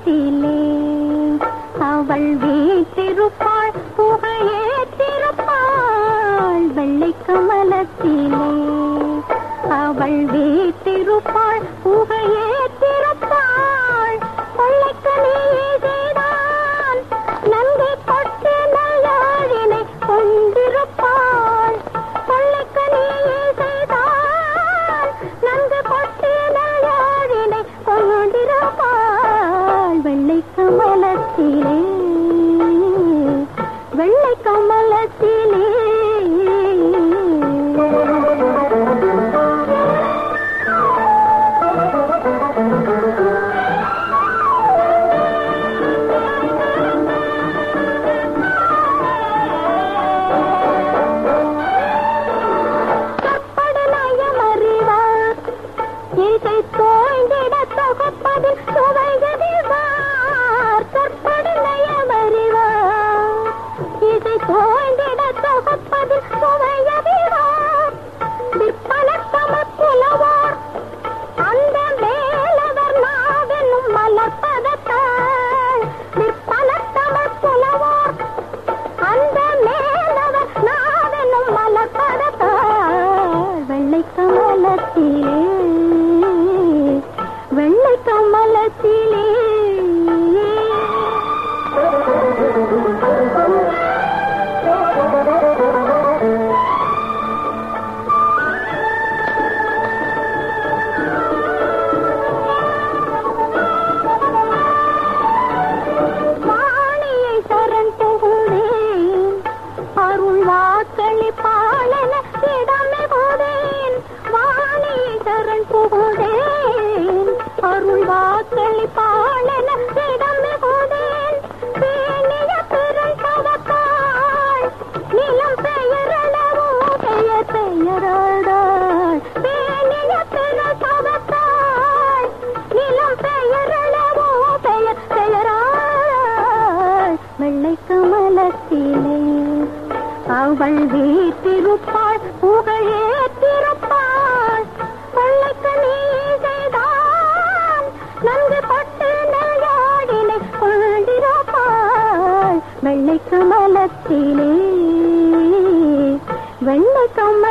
கமலத்திலே அவள் வீட்டிருப்பாள் புகையேற்றிருப்பாள் வெள்ளை கமலத்திலே அவள் வீட்டிருப்பாள் புகையேற்றிருப்பாள் கொள்ளைக்கனிதான் நன்கு கொட்டு நல்லாழினை கொண்டிருப்பாள் கொள்ளைக்கனியை செய்தால் நன்கு கொட்டு நல்லாழினை கொண்டிருப்பாள் வெள்ளை கமலத்திலே வெள்ளை கமலத்திலே கற்படு நயமறிவார் இசை தோய்ந்திட தொகுப்பதில் சுவையறிவார் கற்படு நயமறிவார் இசை தோய்ந்திட தொகுப்பதில் சுவையறிவார் விற்பனத்தமர் புலவார் அந்த மேலவர் நாவெனும் மலர்பதத்தாள் விற்பனத்தமர் புலவார் அந்த மேலவர் நாவெனும் மலர்பதத்தாள் வெள்ளை கமலத்திலே வெள்ளை கமலத்திலே வாணியை சரண் புகுந்தேன் அருள் வாக்களி பாலன இடமே போதேன் வாணியை சரண் புகுந்தேன் அருள் வாக்களி பாலன இடமே போதேன் பேணிய பிறன் தவத்தாள் நிலம் பெயரளவோ பெயர் பெயராடாள் பேணிய பிறன் தவத்தாள் நிலம் பெயரளவோ பெயர் பெயராள் வெள்ளை கமலத்திலே அவள் வீட்டிருப்பாள் புகழேற்றிருப்பாள் வெள்ளைக்கு நீ செய்தான் நன்கு பட்டு நல்லாடினை கொண்டிருப்பாள் வெள்ளை கமலத்திலே வெள்ளை கமல